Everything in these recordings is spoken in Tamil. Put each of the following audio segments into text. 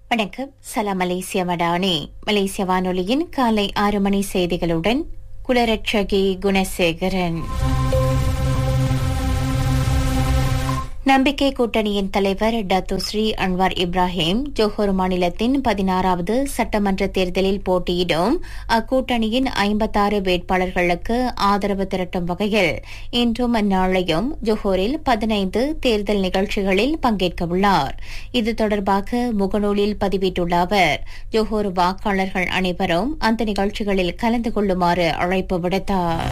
வணக்கம் சலாம் மலேசிய மடானி மலேசிய வானொலியின் காலை ஆறு மணி செய்திகளுடன் குலரட்சகி குணசேகரன் நம்பிக்கை கூட்டணியின் தலைவர் Datuk Seri Anwar Ibrahim Johor மாநிலத்தின் பதினாறாவது சட்டமன்ற தேர்தலில் போட்டியிடும் அக்கூட்டணியின் ஐம்பத்தாறு வேட்பாளர்களுக்கு ஆதரவு திரட்டும் வகையில் இன்றும் நாளையும் ஜோஹரில் பதினைந்து தேர்தல் நிகழ்ச்சிகளில் பங்கேற்க உள்ளார் இது தொடர்பாக முகநூலில் பதிவிட்டுள்ள அவர் ஜோஹர் வாக்காளர்கள் அனைவரும் அந்த நிகழ்ச்சிகளில் கலந்து கொள்ளுமாறு அழைப்பு விடுத்தார்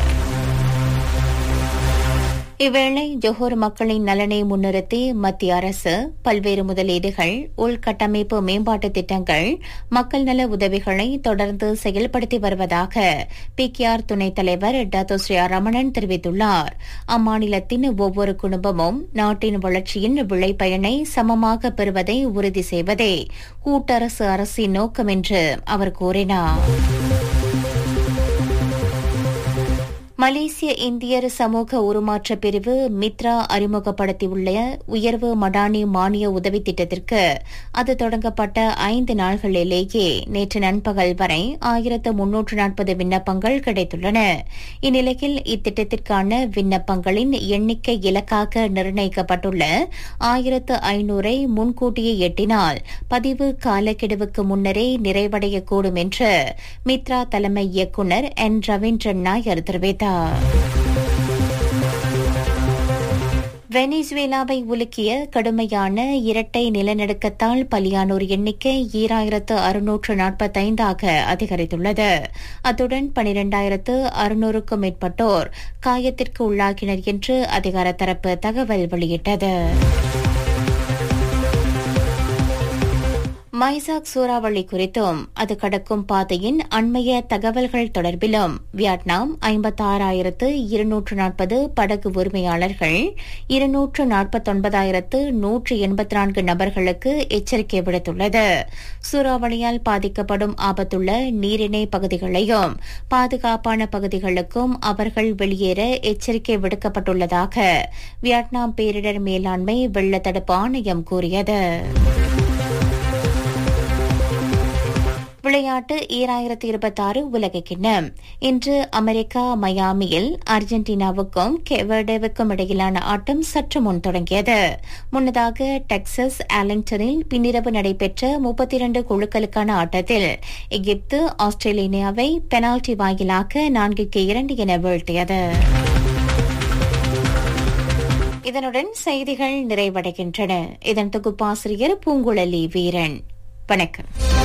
இவ்வேளை ஜொஹூர் மக்களின் நலனை முன்னிறுத்தி மத்திய அரசு பல்வேறு முதலீடுகள் உள்கட்டமைப்பு மேம்பாட்டு திட்டங்கள் மக்கள் நல உதவிகளை தொடர்ந்து செயல்படுத்தி வருவதாக பிகேஆர் துணைத் தலைவர் டத்தோ ஸ்ரீ ரமணன் தெரிவித்துள்ளார் அம்மாநிலத்தின் ஒவ்வொரு குடும்பமும் நாட்டின் வளர்ச்சியின் விளைபயனை சமமாக பெறுவதை உறுதி செய்வதே கூட்டரசு அரசின் நோக்கம் என்று அவர் கூறினார் மலேசிய இந்தியர் சமூக உருமாற்ற பிரிவு மித்ரா அறிமுகப்படுத்தியுள்ள உயர்வு மடானி மானிய உதவி திட்டத்திற்கு அது தொடங்கப்பட்ட ஐந்து நாள்களிலேயே நேற்று நண்பகல் வரை ஆயிரத்து முன்னூற்று நாற்பது விண்ணப்பங்கள் கிடைத்துள்ளன இந்நிலையில் இத்திட்டத்திற்கான விண்ணப்பங்களின் எண்ணிக்கை இலக்காக நிர்ணயிக்கப்பட்டுள்ள ஆயிரத்து ஐநூறை முன்கூட்டியே எட்டினால் பதிவு காலக்கெடுவுக்கு முன்னரே நிறைவடையக்கூடும் என்று மித்ரா தலைமை இயக்குநர் என் ரவீந்திரன் நாயர் தெரிவித்தார் வெனிசுவேலாவை உலுக்கிய கடுமையான இரட்டை நிலநடுக்கத்தால் பலியானோர் எண்ணிக்கை ஈராயிரத்து அறுநூற்று நாற்பத்தைந்தாக அதிகரித்துள்ளது அத்துடன் பனிரெண்டாயிரத்து அறுநூறுக்கும் மேற்பட்டோர் காயத்திற்கு உள்ளாகினர் என்று அதிகார தரப்பு தகவல் வெளியிட்டது மைசாக் சூறாவளி குறித்தும் அது கடக்கும் பாதையின் அண்மைய தகவல்கள் தொடர்பிலும் வியட்நாம் ஐம்பத்தாறாயிரத்து இருநூற்று நாற்பது படகு உரிமையாளர்கள் இருநூற்று நாற்பத்தொன்பதாயிரத்து நூற்று எண்பத்தி நான்கு நபர்களுக்கு எச்சரிக்கை விடுத்துள்ளது சூறாவளியால் பாதிக்கப்படும் ஆபத்துள்ள நீரிணை பகுதிகளையும் பாதுகாப்பான பகுதிகளுக்கும் அவர்கள் வெளியேற எச்சரிக்கை விடுக்கப்பட்டுள்ளதாக வியட்நாம் பேரிடர் மேலாண்மை வெள்ள தடுப்பு ஆணையம் கூறியது விளையாட்டு ஈராயிரத்தி இருபத்தி ஆறு உலக கிண்ணம் இன்று அமெரிக்கா மயாமியில் அர்ஜென்டினாவுக்கும் கெவர்டேவுக்கும் இடையிலான ஆட்டம் சற்று முன் தொடங்கியது முன்னதாக டெக்சஸ் ஆலிங்டனில் பின்னிரவு நடைபெற்ற முப்பத்தி இரண்டு குழுக்களுக்கான ஆட்டத்தில் எகிப்து ஆஸ்திரேலியாவை பெனால்டி வாயிலாக நான்குக்கு இரண்டு என வீழ்த்தியது இதனுடன் செய்திகள் நிறைவடைகின்றன இதன் தொகுப்பாசிரியர் பூங்குழலி வீரன் வணக்கம்